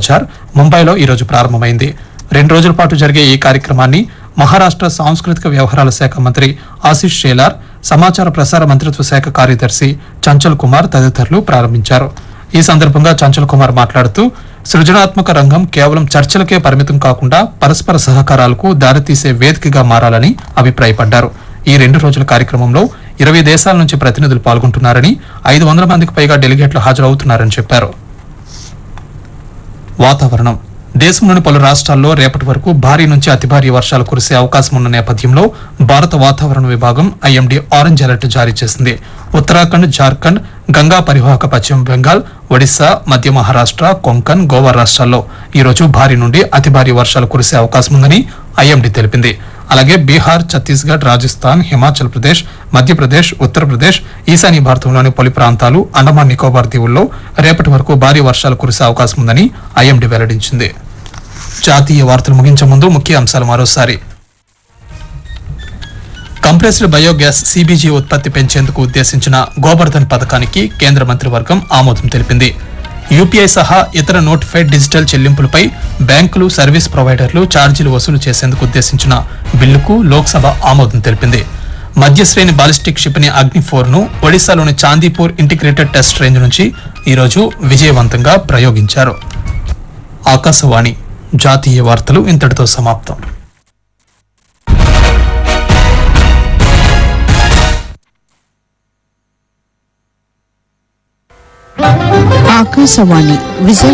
ఝార్ ముంబైలో ఈరోజు ప్రారంభమైంది రెండు రోజుల పాటు జరిగే ఈ కార్యక్రమాన్ని మహారాష్ట్ర సాంస్కృతిక వ్యవహారాల శాఖ మంత్రి ఆశిష్ షేలార్ సమాచార ప్రసార మంత్రిత్వ శాఖ కార్యదర్శి చంచల్ కుమార్ తదితరులు ప్రారంభించారు ఈ సందర్భంగా చంచల్ కుమార్ మాట్లాడుతూ సృజనాత్మక రంగం కేవలం చర్చలకే పరిమితం కాకుండా పరస్పర సహకారాలకు దారితీసే వేదికగా మారాలని అభిప్రాయపడ్డారు ఈ రెండు రోజుల కార్యక్రమంలో ఇరవై దేశాల నుంచి ప్రతినిధులు పాల్గొంటున్నారని ఐదు వందల మందికి పైగా డెలిగేట్లు హాజరవుతున్నారని చెప్పారు వాతావరణం దేశంలోని పలు రాష్ట్రాల్లో రేపటి వరకు భారీ నుంచి అతి భారీ వర్షాలు కురిసే అవకాశం ఉన్న నేపథ్యంలో భారత వాతావరణ విభాగం ఐఎండీ ఆరెంజ్ అలర్ట్ జారీ చేసింది ఉత్తరాఖండ్ జార్ఖండ్ గంగా పరివాహక పశ్చిమ బెంగాల్ ఒడిశా మధ్య మహారాష్ట్ర కొంకన్ గోవా రాష్ట్రాల్లో ఈ రోజు భారీ నుండి అతి భారీ వర్షాలు కురిసే అవకాశం ఉందని ఐఎండీ తెలిపింది అలాగే బీహార్ ఛత్తీస్గఢ్ రాజస్థాన్ హిమాచల్ ప్రదేశ్ మధ్యప్రదేశ్ ఉత్తరప్రదేశ్ ఈశాన్య భారతంలోని పలు ప్రాంతాలు అండమాన్ నికోబార్ దీవుల్లో రేపటి వరకు భారీ వర్షాలు కురిసే అవకాశం ఉందని ఐఎండీ వెల్లడించింది జాతీయ వార్తలు ముగించే ముందు ముఖ్య అంశాలు మరోసారి కంప్రెస్డ్ బయోగ్యాస్ సిబిజీ ఉత్పత్తి పెంచేందుకు ఉద్దేశించిన గోబర్ధన్ పథకానికి కేంద్ర మంత్రివర్గం ఆమోదం తెలిపింది యూపీఐ సహా ఇతర నోటిఫైడ్ డిజిటల్ చెల్లింపులపై బ్యాంకులు సర్వీస్ ప్రొవైడర్లు ఛార్జీలు వసూలు చేసేందుకు ఉద్దేశించిన బిల్లుకు లోక్సభ ఆమోదం తెలిపింది మధ్యశ్రేణి బాలిస్టిక్ క్షిపణి అగ్ని ఫోర్ ను ఒడిశాలోని చాందీపూర్ ఇంటిగ్రేటెడ్ టెస్ట్ రేంజ్ నుంచి ఈరోజు విజయవంతంగా ప్రయోగించారు ఆకాశవాణి జాతీయ వార్తలు ఇంతటితో సమాప్తం ఆకాశవాణి విజయవాడ